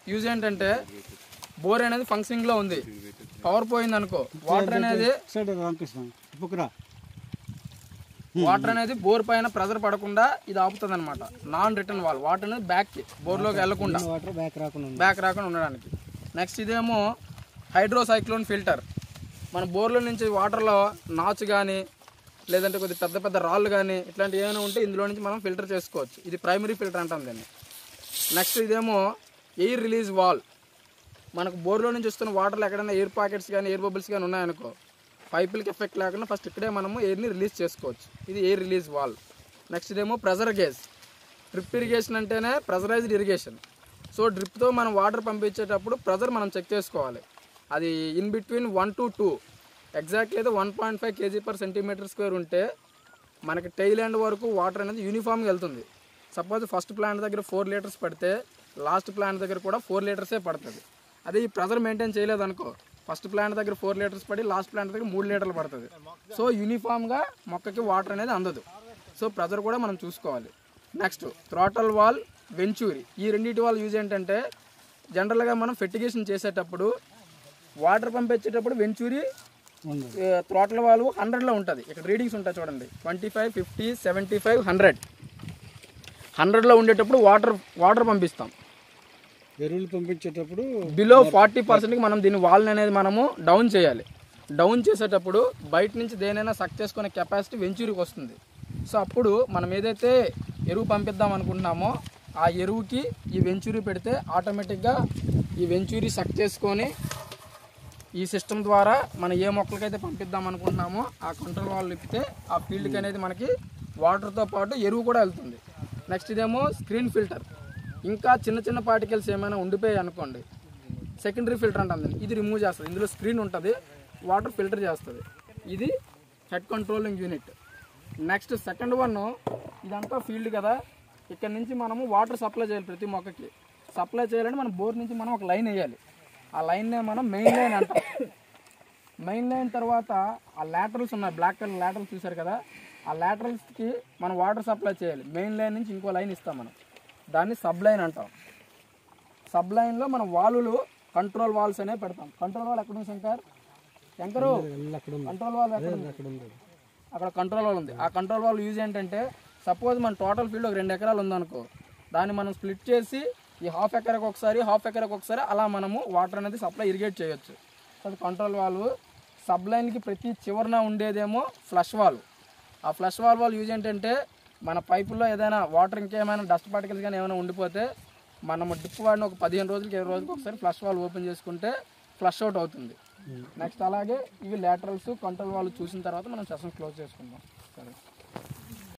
Use ఏంటంటే bore అనేది ఫంక్షనింగ్లో ఉంది పవర్ పోయింది అనుకో వాటర్ అనేది సైడ్ రామకృష్ణ పుక్కురా వాటర్ అనేది బోర్ పైన ప్రెజర్ పడకుండా ఇది ఆపుతుంది అనమాట నాన్ రిటర్న్ వాల్ వాటర్ అనేది బ్యాక్కి బోర్లోకి వెళ్లకుండా వాటర్ బ్యాక్ రాకుండా ఉంది బ్యాక్ రాకుండా ఉండడానికి నెక్స్ట్ ఇదేమో హైడ్రోసైక్లోన్ ఫిల్టర్ మన బోర్లో నుంచి వాటర్లో నాచు కానీ లేదంటే కొద్ది పెద్ద పెద్ద రాళ్ళు కానీ ఇట్లాంటివి ఏమైనా ఉంటే ఇందులో నుంచి మనం ఫిల్టర్ చేసుకోవచ్చు ఇది ప్రైమరీ ఫిల్టర్ అంటాం దీన్ని నెక్స్ట్ ఇదేమో ఎయిర్ రిలీజ్ వాల్ మనకు బోర్లో నుంచి వస్తున్న వాటర్లో ఎక్కడైనా ఎయిర్ పాకెట్స్ కానీ ఎయిర్ బబుల్స్ కానీ ఉన్నాయనుకో పైపులకి ఎఫెక్ట్ లేకుండా ఫస్ట్ ఇక్కడే మనము ఎయిర్ని రిలీజ్ చేసుకోవచ్చు ఇది ఎయిర్ రిలీజ్ వాల్ నెక్స్ట్ ఇదేమో ప్రెజర్ గేజ్ డ్రిప్ ఇరిగేషన్ అంటేనే ప్రెజరైజ్డ్ ఇరిగేషన్ సో డ్రిప్తో మనం వాటర్ పంపించేటప్పుడు ప్రెజర్ మనం చెక్ చేసుకోవాలి అది in between one to two exactly అయితే one point five kg per centimetre square ఉంటే మనకి టైల్ ఎండ్ వరకు వాటర్ అనేది యూనిఫామ్గా వెళ్తుంది సపోజ్ ఫస్ట్ ప్లాంట్ దగ్గర ఫోర్ లీటర్స్ పడితే లాస్ట్ ప్లాంట్ దగ్గర కూడా ఫోర్ లీటర్సే పడుతుంది అదే ఈ ప్రెజర్ మెయింటైన్ చేయలేదనుకో ఫస్ట్ ప్లాంట్ దగ్గర ఫోర్ లీటర్స్ పడి లాస్ట్ ప్లాంట్ దగ్గర మూడు లీటర్లు పడుతుంది సో యూనిఫామ్గా మొక్కకి వాటర్ అనేది అందదు సో ప్రెజర్ కూడా మనం చూసుకోవాలి నెక్స్ట్ థ్రాటల్ వాల్ వెంచూరి ఈ రెండింటి వాళ్ళ యూజ్ ఏంటంటే జనరల్గా మనం ఫెర్టిగేషన్ చేసేటప్పుడు వాటర్ పంపించేటప్పుడు వెంచూరి ఉంది థ్రాటల్ వాల్వ్ హండ్రెడ్లో ఉంటుంది ఇక్కడ రీడింగ్స్ ఉంటాయి చూడండి twenty five fifty seventy five hundred హండ్రెడ్లో ఉండేటప్పుడు వాటర్ వాటర్ పంపిస్తాం ఎరువులు పంపించేటప్పుడు బిలో ఫార్టీ పర్సెంట్కి మనం దీని వాల్ని అనేది మనము డౌన్ చేయాలి డౌన్ చేసేటప్పుడు బయట నుంచి దేనైనా సక్ చేసుకునే కెపాసిటీ వెంచూరికి వస్తుంది సో అప్పుడు మనం ఏదైతే ఎరువు పంపిద్దాం అనుకుంటున్నామో ఆ ఎరువుకి ఈ వెంచూరి పెడితే ఆటోమేటిక్గా ఈ వెంచూరి సక్ చేసుకొని ఈ సిస్టమ్ ద్వారా మనం ఏ మొక్కలకైతే పంపిద్దాం అనుకుంటున్నామో ఆ కంట్రోల్ వాళ్ళు ఇప్పితే ఆ ఫీల్డ్కి అనేది మనకి వాటర్తో పాటు ఎరువు కూడా వెళ్తుంది నెక్స్ట్ ఇదేమో స్క్రీన్ ఫిల్టర్ ఇంకా చిన్న చిన్న పార్టికల్స్ ఏమైనా ఉండిపోయాయి అనుకోండి సెకండరీ ఫిల్టర్ అంటాం దీన్ని. ఇది రిమూవ్ చేస్తుంది ఇందులో స్క్రీన్ ఉంటుంది వాటర్ ఫిల్టర్ చేస్తుంది ఇది head controlling unit next second one ఇదంతా ఫీల్డ్ కదా ఇక్కడ నుంచి మనము వాటర్ సప్లై చేయాలి ప్రతి మొక్కకి సప్లై చేయాలంటే మనం బోర్ నుంచి మనం ఒక లైన్ వేయాలి ఆ లైన్నే మనం మెయిన్ లైన్ అంటాం మెయిన్ లైన్ తర్వాత ఆ లాటరల్స్ ఉన్నాయి బ్లాక్ కలర్ లాటరల్స్ చూసారు కదా ఆ లాటరల్స్కి మనం వాటర్ సప్లై చేయాలి మెయిన్ లైన్ నుంచి ఇంకో లైన్ ఇస్తాం మనం దాన్ని సబ్ లైన్ అంటాం సబ్ లైన్లో మనం వాలులు కంట్రోల్ వాల్స్ అనేవి పెడతాం కంట్రోల్ వాల్ ఎక్కడ ఉంది శంకర్ శంకరు అక్కడ ఉంది కంట్రోల్ వాల్ ఎక్కడ ఉంది? అక్కడ ఉంది అక్కడ కంట్రోల్ వాల్ ఉంది ఆ కంట్రోల్ వాల్ యూజ్ ఏంటంటే సపోజ్ మన టోటల్ ఫీల్డ్ ఒక రెండు ఎకరాలు ఉందనుకో దాన్ని మనం స్ప్లిట్ చేసి ఈ హాఫ్ ఎకరకు ఒకసారి హాఫ్ ఎకరకు ఒకసారి అలా మనము వాటర్ అనేది సప్లై ఇరిగేట్ చేయొచ్చు అది కంట్రోల్ వాల్వ్ సబ్ లైన్కి ప్రతి చివరన ఉండేదేమో ఫ్లష్ వాల్వ్ ఆ ఫ్లష్ వాల్వ్ వాళ్ళు యూజ్ ఏంటంటే మన పైపుల్లో ఏదైనా వాటర్ ఇంకేమైనా డస్ట్ పార్టికల్స్ కానీ ఏమైనా ఉండిపోతే మనం డ్రిప్ వాడిన ఒక పదిహేను రోజులకి ఇరవై రోజులకి ఒకసారి ఫ్లష్ వాల్వ్ ఓపెన్ చేసుకుంటే ఫ్లష్ అవుట్ అవుతుంది నెక్స్ట్ అలాగే ఇవి లాటరల్స్ కంట్రోల్ వాళ్ళు చూసిన తర్వాత మనం సెషన్ క్లోజ్ చేసుకుందాం సరే